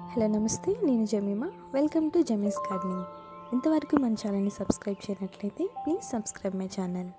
hello నమస్తే నేను Jemima welcome to Jamie's gardening ఇంతవరకు మన ఛానల్ని సబ్స్క్రైబ్ చేయనట్లయితే ప్లీజ్ సబ్స్క్రైబ్ మై ఛానల్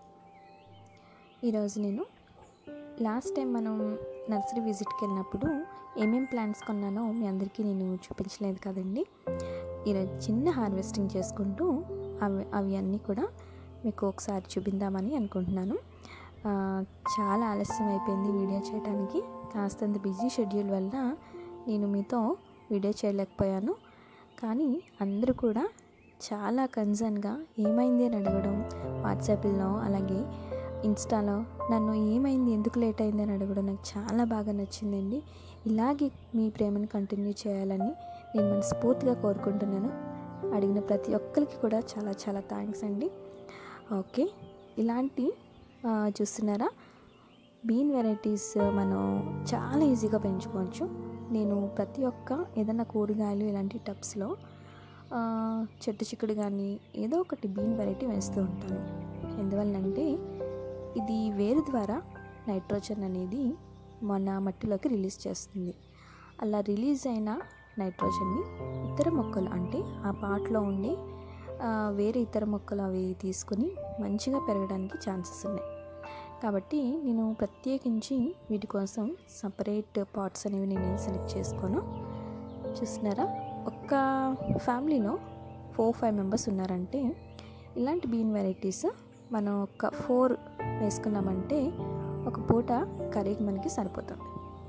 ఈరోజు నేను లాస్ట్ టైం మనం నర్సరీ విజిట్కి వెళ్ళినప్పుడు ఏమేం ప్లాంట్స్ కొన్నానో మీ అందరికీ నేను చూపించలేదు కదండి ఈరోజు చిన్న హార్వెస్టింగ్ చేసుకుంటూ అవి అవి అన్నీ కూడా మీకు ఒకసారి చూపిందామని అనుకుంటున్నాను ఆ, చాలా ఆలస్యం అయిపోయింది వీడియో చేయడానికి కాస్తంత బిజీ షెడ్యూల్ వల్ల నేను మీతో వీడియో చేయలేకపోయాను కానీ అందరూ కూడా చాలా కన్సర్న్గా ఏమైంది అని అడగడం వాట్సాప్లో అలాగే ఇన్స్టాలో నన్ను ఏమైంది ఎందుకు లేట్ అయింది అని అడగడం నాకు చాలా బాగా నచ్చిందండి ఇలాగే మీ ప్రేమను కంటిన్యూ చేయాలని నేను మనస్ఫూర్తిగా కోరుకుంటున్నాను అడిగిన ప్రతి ఒక్కరికి కూడా చాలా చాలా థ్యాంక్స్ అండి ఓకే ఇలాంటి ఆ, చూస్తున్నారా బీన్ వెరైటీస్ మనం చాలా ఈజీగా పెంచుకోవచ్చు నేను ప్రతి ఒక్క ఏదైనా కూరగాయలు ఇలాంటి టబ్స్లో ఆ, చెట్టు చిక్కుడు కానీ ఏదో ఒకటి బీన్ వెరైటీ వేస్తూ ఉంటాను ఎందువల్లంటే ఇది వేరు ద్వారా నైట్రోజన్ అనేది మన మట్టిలోకి రిలీజ్ చేస్తుంది అలా రిలీజ్ అయిన నైట్రోజన్ని ఇతర మొక్కలు అంటే ఆ పాట్లో ఉండే ఆ, వేరే ఇతర మొక్కలు అవి తీసుకుని మంచిగా పెరగడానికి ఛాన్సెస్ ఉన్నాయి కాబట్టి నేను ప్రత్యేకించి వీటి కోసం సపరేట్ పాట్స్ అనేవి నేను సెలెక్ట్ చేసుకోను చూస్తున్నారా ఒక్క ఫ్యామిలీలో ఫోర్ ఫైవ్ మెంబర్స్ ఉన్నారంటే ఇలాంటి బీన్ వెరైటీస్ మనం ఒక ఫోర్ వేసుకున్నామంటే ఒక పూట కర్రీకి మనకి సరిపోతుంది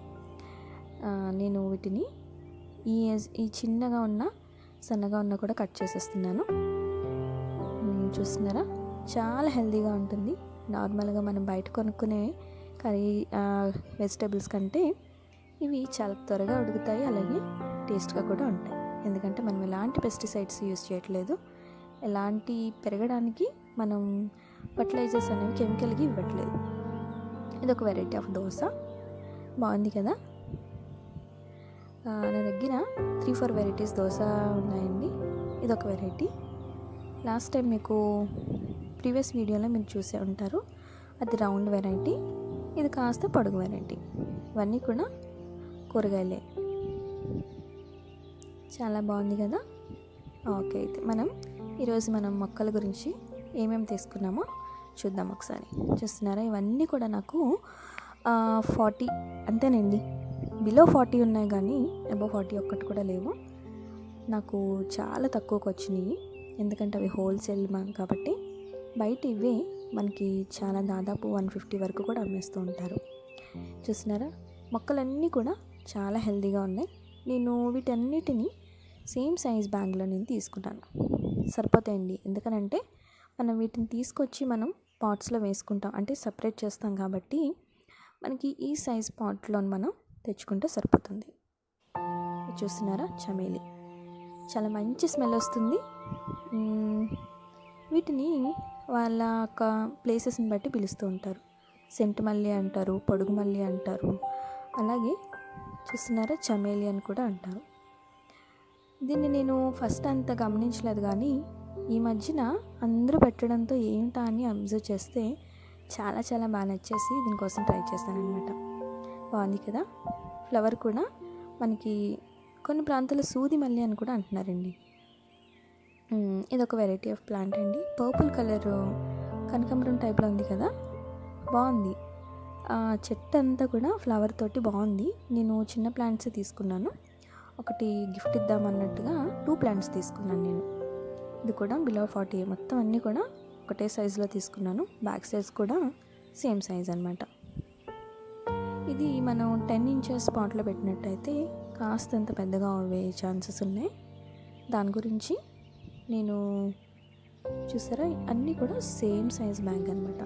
ఆ, నేను వీటిని ఈ ఈ చిన్నగా ఉన్న సన్నగా ఉన్న కూడా కట్ చేసేస్తున్నాను మ్మ్, చూస్తున్నారా చాలా హెల్తీగా ఉంటుంది నార్మల్గా మనం బయట కొనుక్కునే కర్రీ వెజిటేబుల్స్ కంటే ఇవి చాలా త్వరగా ఉడుకుతాయి అలాగే టేస్ట్గా కూడా ఉంటాయి ఎందుకంటే మనం ఎలాంటి పెస్టిసైడ్స్ యూస్ చేయట్లేదు ఎలాంటి పెరగడానికి మనం ఫర్టిలైజర్స్ అనేవి కెమికల్కి ఇవ్వట్లేదు ఇది ఒక వెరైటీ ఆఫ్ దోశ బాగుంది కదా ఆ, నా దగ్గర త్రీ ఫోర్ వెరైటీస్ దోశ ఉన్నాయండి ఇది ఒక వెరైటీ లాస్ట్ టైం మీకు ప్రీవియస్ వీడియోలో మీరు చూసే ఉంటారు అది రౌండ్ వెరైటీ ఇది కాస్త పొడుగు వెరైటీ ఇవన్నీ కూడా కూరగాయలే చాలా బాగుంది కదా ఓకే అయితే మనం ఈరోజు మనం మొక్కల గురించి ఏమేమి తీసుకున్నామో చూద్దాం ఒకసారి చూస్తున్నారా ఇవన్నీ కూడా నాకు ఫార్టీ అంతేనండి బిలో ఫార్టీ ఉన్నాయి కానీ అబో ఫార్టీ ఒక్కటి కూడా లేవు నాకు చాలా తక్కువకి వచ్చినాయి ఎందుకంటే అవి హోల్సేల్ మా కాబట్టి బయట ఇవే మనకి చాలా దాదాపు వన్ ఫిఫ్టీ వరకు కూడా అమ్మేస్తూ ఉంటారు చూస్తున్నారా మొక్కలన్నీ కూడా చాలా హెల్తీగా ఉన్నాయి నేను వీటన్నిటిని సేమ్ సైజ్ బ్యాగ్లో నేను తీసుకున్నాను సరిపోతాయండి ఎందుకనంటే మనం వీటిని తీసుకొచ్చి మనం పాట్స్లో వేసుకుంటాం అంటే సపరేట్ చేస్తాం కాబట్టి మనకి ఈ సైజ్ పాట్లో మనం తెచ్చుకుంటే సరిపోతుంది ఇది చూస్తున్నారా చమేలి చాలా మంచి స్మెల్ వస్తుంది మ్మ్, వీటిని వాళ్ళ యొక్క ప్లేసెస్ని బట్టి పిలుస్తూ ఉంటారు సెంటు మల్లి అంటారు పొడుగు మల్లి అంటారు అలాగే చూస్తున్నారా చమేలి అని కూడా అంటారు దీన్ని నేను ఫస్ట్ అంత గమనించలేదు కానీ ఈ మధ్యన అందరూ పెట్టడంతో ఏమిటా అని అబ్జర్వ్ చేస్తే చాలా చాలా బాగా నచ్చేసి దీనికోసం ట్రై చేస్తానన్నమాట బాగుంది కదా ఫ్లవర్ కూడా మనకి కొన్ని ప్రాంతాల్లో సూది మల్లి అని కూడా అంటున్నారండి మ్మ్, ఇది ఒక వెరైటీ ఆఫ్ ప్లాంట్ అండి పర్పుల్ కలర్ కనకాంబరం టైప్లో ఉంది కదా బాగుంది ఆ చెట్టు అంతా కూడా ఫ్లవర్ తోటి బాగుంది నేను చిన్న ప్లాంట్స్ తీసుకున్నాను ఒకటి గిఫ్ట్ ఇద్దామన్నట్టుగా టూ ప్లాంట్స్ తీసుకున్నాను నేను ఇది కూడా బిలో ఫార్టీ మొత్తం అన్నీ కూడా ఒకటే సైజులో తీసుకున్నాను బ్యాక్ సైజ్ కూడా సేమ్ సైజ్ అనమాట ఇది మనం టెన్ ఇంచెస్ స్పాట్లో పెట్టినట్టయితే కాస్తంత పెద్దగా అవ్వే ఛాన్సెస్ ఉన్నాయి దాని గురించి నేను చూసారా అన్నీ కూడా సేమ్ సైజ్ బ్యాగ్ అనమాట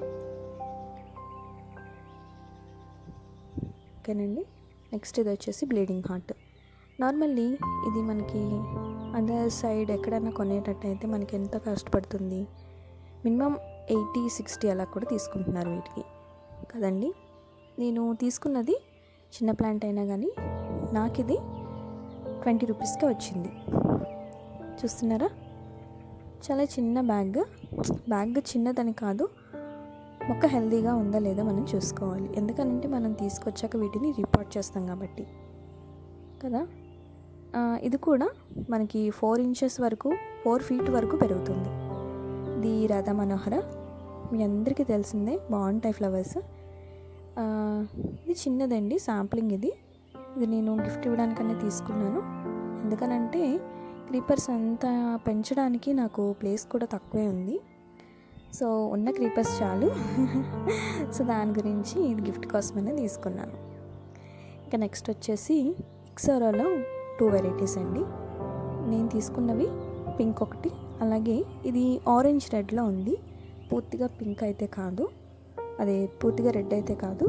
ఓకేనండి నెక్స్ట్ ఇది వచ్చేసి బ్లీడింగ్ హార్ట్ నార్మల్లీ ఇది మనకి అదర్ సైడ్ ఎక్కడైనా కొనేటట్టయితే మనకి ఎంత కష్టపడుతుంది మినిమం ఎయిటీ సిక్స్టీ అలా కూడా తీసుకుంటున్నారు వీటికి కదండి నేను తీసుకున్నది చిన్న ప్లాంట్ అయినా కానీ నాకు ఇది ట్వంటీ రూపీస్కే వచ్చింది చూస్తున్నారా చాలా చిన్న బ్యాగ్ బ్యాగ్ చిన్నదని కాదు మొక్క హెల్తీగా ఉందా లేదా మనం చూసుకోవాలి ఎందుకనంటే మనం తీసుకొచ్చాక వీటిని రిపోర్ట్ చేస్తాం కాబట్టి కదా ఆ, ఇది కూడా మనకి ఫోర్ ఇంచెస్ వరకు ఫోర్ ఫీట్ వరకు పెరుగుతుంది ఇది రాధా మనోహర మీ అందరికీ తెలిసిందే బాగుంటాయి ఫ్లవర్స్ ఆ, ఇది చిన్నదండి శాంప్లింగ్ ఇది ఇది నేను గిఫ్ట్ ఇవ్వడానికనే తీసుకున్నాను ఎందుకనంటే క్రీపర్స్ అంతా పెంచడానికి నాకు ప్లేస్ కూడా తక్కువే ఉంది సో ఉన్న క్రీపర్స్ చాలు సో దాని గురించి ఇది గిఫ్ట్ కోసమనే తీసుకున్నాను ఇంకా నెక్స్ట్ వచ్చేసి ఇక్సోరాలో టూ వెరైటీస్ అండి నేను తీసుకున్నవి పింక్ ఒకటి అలాగే ఇది ఆరెంజ్ రెడ్లో ఉంది పూర్తిగా పింక్ అయితే కాదు అదే పూర్తిగా రెడ్ అయితే కాదు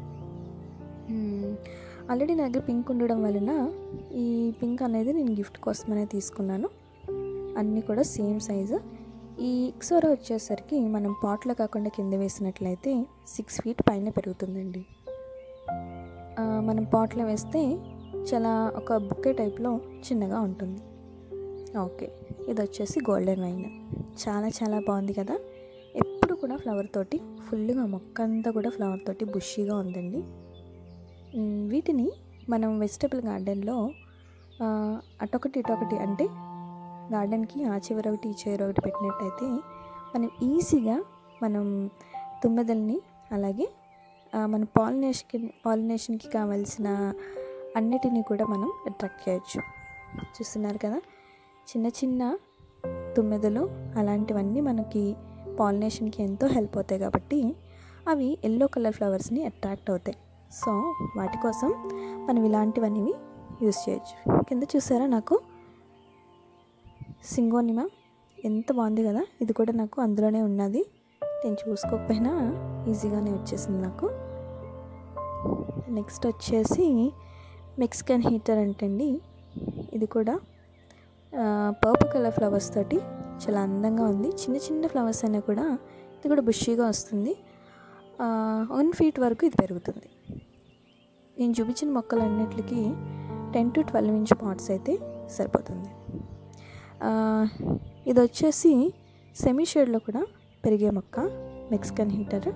ఆల్రెడీ నా దగ్గర పింక్ ఉండడం వలన ఈ పింక్ అనేది నేను గిఫ్ట్ కోసమనే తీసుకున్నాను అన్నీ కూడా సేమ్ సైజు ఈ ఇక్సోరా వచ్చేసరికి మనం పాట్లో కాకుండా కింద వేసినట్లయితే సిక్స్ ఫీట్ పైన పెరుగుతుందండి ఆ, మనం పాట్లో వేస్తే చాలా ఒక బుక్కే టైప్లో చిన్నగా ఉంటుంది ఓకే ఇది వచ్చేసి గోల్డెన్ వైన్ చాలా చాలా బాగుంది కదా ఎప్పుడు కూడా ఫ్లవర్ తోటి ఫుల్గా మొక్క అంతా కూడా ఫ్లవర్ తోటి బుషీగా ఉందండి మ్, వీటిని మనం వెజిటబుల్ గార్డెన్లో ఆ, అటొకటి ఇటొకటి అంటే గార్డెన్కి ఆ చివర ఒకటి ఈ చివర ఒకటి పెట్టినట్టయితే మనం ఈజీగా మనం తుమ్మెదల్ని అలాగే ఆ, మన పాలినేషన్కి పాలినేషన్కి కావాల్సిన అన్నిటినీ కూడా మనం అట్రాక్ట్ చేయొచ్చు చూస్తున్నారు కదా చిన్న చిన్న తుమ్మెదలు అలాంటివన్నీ మనకి పాలినేషన్కి ఎంతో హెల్ప్ అవుతాయి కాబట్టి అవి ఎల్లో కలర్ ఫ్లవర్స్ని అట్రాక్ట్ అవుతాయి సో వాటి కోసం మనం ఇలాంటివన్నీ యూస్ చేయొచ్చు కింద చూసారా నాకు సింగోనిమా ఎంత బాగుంది కదా ఇది కూడా నాకు అందులోనే ఉన్నది నేను చూసుకోకపోయినా ఈజీగానే వచ్చేసింది నాకు నెక్స్ట్ వచ్చేసి మెక్సికన్ హీటర్ అంటండి ఇది కూడా పర్పుల్ కలర్ ఫ్లవర్స్ తోటి చాలా అందంగా ఉంది చిన్న చిన్న ఫ్లవర్స్ అయినా కూడా ఇది కూడా బుషీగా వస్తుంది వన్ ఫీట్ వరకు ఇది పెరుగుతుంది నేను చూపించిన మొక్కలన్నిటికీ ten to twelve inch pots అయితే సరిపోతుంది ఆ, ఇది వచ్చేసి సెమీ షేడ్లో కూడా పెరిగే మొక్క మెక్సికన్ హీటర్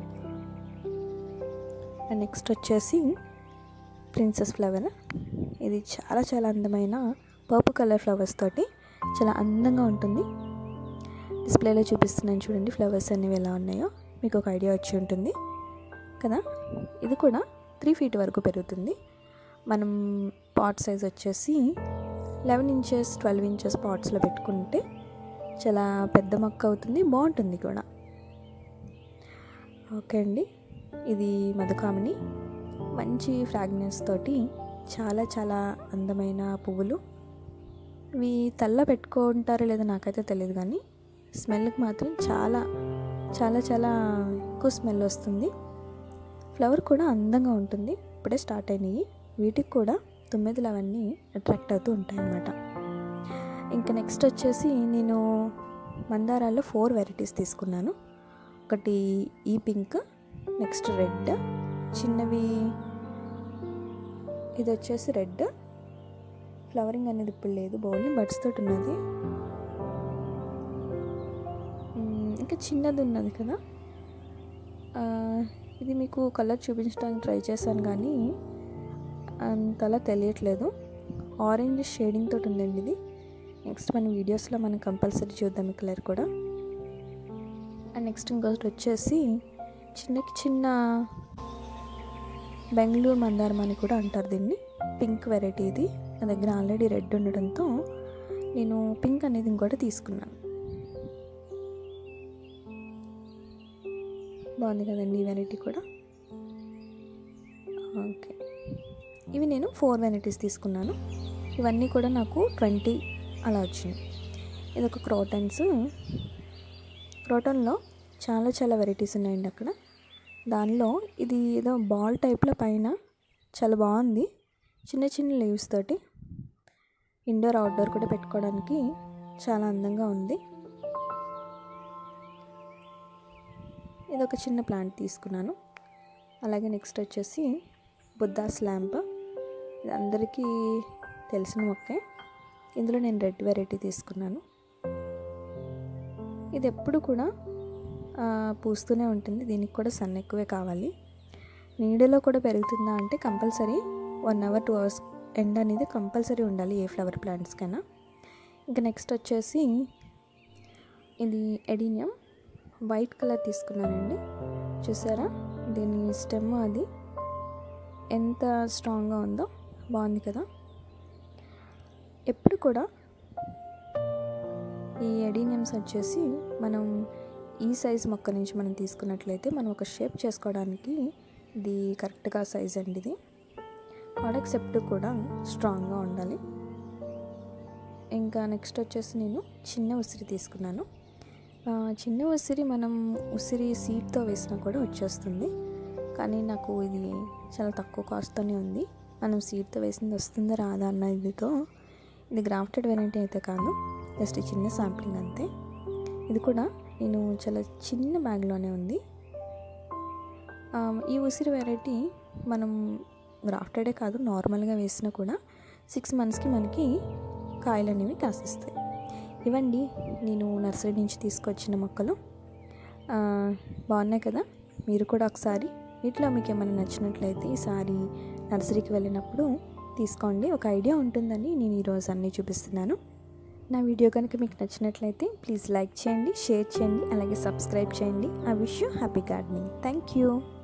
అండ్ నెక్స్ట్ వచ్చేసి ప్రిన్సెస్ ఫ్లవర్ ఇది చాలా చాలా అందమైన పర్పుల్ కలర్ ఫ్లవర్స్ తోటి చాలా అందంగా ఉంటుంది డిస్ప్లేలో చూపిస్తున్నాను చూడండి ఫ్లవర్స్ అనేవి ఎలా ఉన్నాయో మీకు ఒక ఐడియా వచ్చి ఉంటుంది కదా ఇది కూడా త్రీ ఫీట్ వరకు పెరుగుతుంది మనం పాట్ సైజ్ వచ్చేసి లెవెన్ ఇంచెస్ ట్వెల్వ్ ఇంచెస్ పాట్స్లో పెట్టుకుంటే చాలా పెద్ద మొక్క అవుతుంది బాగుంటుంది కూడా ఓకే అండి ఇది మధుకామిని మంచి ఫ్రాగ్రెన్స్ తోటి చాలా చాలా అందమైన పువ్వులు ఇవి తల్ల పెట్టుకుంటారో లేదో నాకైతే తెలియదు కానీ స్మెల్కి మాత్రం చాలా చాలా చాలా ఎక్కువ స్మెల్ వస్తుంది ఫ్లవర్ కూడా అందంగా ఉంటుంది ఇప్పుడే స్టార్ట్ అయినాయి వీటికి కూడా తొమ్మిదిలు అవన్నీ అట్రాక్ట్ అవుతూ ఉంటాయి అన్నమాట ఇంకా నెక్స్ట్ వచ్చేసి నేను మందారాల్లో ఫోర్ వెరైటీస్ తీసుకున్నాను ఒకటి ఈ పింక్ నెక్స్ట్ రెడ్ చిన్నవి ఇది వచ్చేసి రెడ్ ఫ్లవరింగ్ అనేది ఇప్పుడు లేదు బౌల్ని బడ్స్ తోటి ఉన్నది మ్, ఇంకా చిన్నది ఉన్నది కదా ఆ, ఇది మీకు కలర్ చూపించడానికి ట్రై చేశాను కానీ అంతలా తెలియట్లేదు ఆరెంజ్ షేడింగ్ తోటి ఉందండి ఇది నెక్స్ట్ మన వీడియోస్లో మనం కంపల్సరీ చూద్దాం ఈ కలర్ కూడా అండ్ నెక్స్ట్ ఇంకొకటి వచ్చేసి చిన్నకి చిన్న బెంగళూరు మందారం అని కూడా అంటారు దీన్ని పింక్ వెరైటీ ఇది నా దగ్గర ఆల్రెడీ రెడ్ ఉండడంతో నేను పింక్ అనేది ఇంకోటి తీసుకున్నాను బాగుంది కదండి ఈ వెరైటీ కూడా ఓకే ఇవి నేను ఫోర్ వెరైటీస్ తీసుకున్నాను ఇవన్నీ కూడా నాకు ట్వంటీ అలా వచ్చినాయి ఇది ఒక క్రోటన్స్ క్రోటన్లో చాలా చాలా వెరైటీస్ ఉన్నాయండి అక్కడ దానిలో ఇది ఏదో బాల్ టైప్లో పైన చాలా బాగుంది చిన్న చిన్న లీవ్స్ తోటి ఇండోర్ అవుట్డోర్ కూడా పెట్టుకోవడానికి చాలా అందంగా ఉంది ఇది ఒక చిన్న ప్లాంట్ తీసుకున్నాను అలాగే నెక్స్ట్ వచ్చేసి బుద్ధాస్ ల్యాంప్ ఇది అందరికీ తెలిసిన మొక్కే ఇందులో నేను రెడ్ వెరైటీ తీసుకున్నాను ఇది ఎప్పుడు కూడా ఆ, పూస్తూనే ఉంటుంది దీనికి కూడా సన్ ఎక్కువే కావాలి నీడలో కూడా పెరుగుతుందా అంటే compulsory one hour two hours ఎండ్ అనేది కంపల్సరీ ఉండాలి ఏ ఫ్లవర్ ప్లాంట్స్కైనా ఇంకా నెక్స్ట్ వచ్చేసి ఇది ఎడీనియం వైట్ కలర్ తీసుకున్నానండి చూసారా దీని స్టెమ్ అది ఎంత స్ట్రాంగ్గా ఉందో బాగుంది కదా ఎప్పుడు కూడా ఈ ఎడీనియమ్స్ వచ్చేసి మనం ఈ సైజ్ మొక్క నుంచి మనం తీసుకున్నట్లయితే మనం ఒక షేప్ చేసుకోవడానికి ఇది కరెక్ట్గా సైజ్ అండి ఇది కాడక్స్ ఎప్పుడు కూడా స్ట్రాంగ్గా ఉండాలి ఇంకా నెక్స్ట్ వచ్చేసి నేను చిన్న ఉసిరి తీసుకున్నాను ఆ, చిన్న ఉసిరి మనం ఉసిరి సీడ్తో వేసినా కూడా వచ్చేస్తుంది కానీ నాకు ఇది చాలా తక్కువ కాస్ట్తోనే ఉంది మనం సీడ్తో వేసింది వస్తుందా రాదా అన్న ఇదితో ఇది గ్రాఫ్టెడ్ వెరైటీ అయితే కాదు జస్ట్ ఈ చిన్న శాంప్లింగ్ అంతే ఇది కూడా నేను చాలా చిన్న బ్యాగ్లోనే ఉంది ఆ, ఈ ఉసిరి వెరైటీ మనం గ్రాఫ్టెడే కాదు నార్మల్గా వేసినా కూడా సిక్స్ మంత్స్కి మనకి కాయలు అనేవి కాసిస్తాయి ఇవండి నేను నర్సరీ నుంచి తీసుకొచ్చిన మొక్కలు ఆ, బాగున్నాయి కదా మీరు కూడా ఒకసారి వీటిలో మీకు ఏమైనా నచ్చినట్లయితే ఈసారి నర్సరీకి వెళ్ళినప్పుడు తీసుకోండి ఒక ఐడియా ఉంటుందని నేను ఈరోజు అన్నీ చూపిస్తున్నాను నా వీడియో కనుక మీకు నచ్చినట్లయితే ప్లీజ్ లైక్ చేయండి షేర్ చేయండి అలాగే సబ్స్క్రైబ్ చేయండి I wish you happy gardening thank you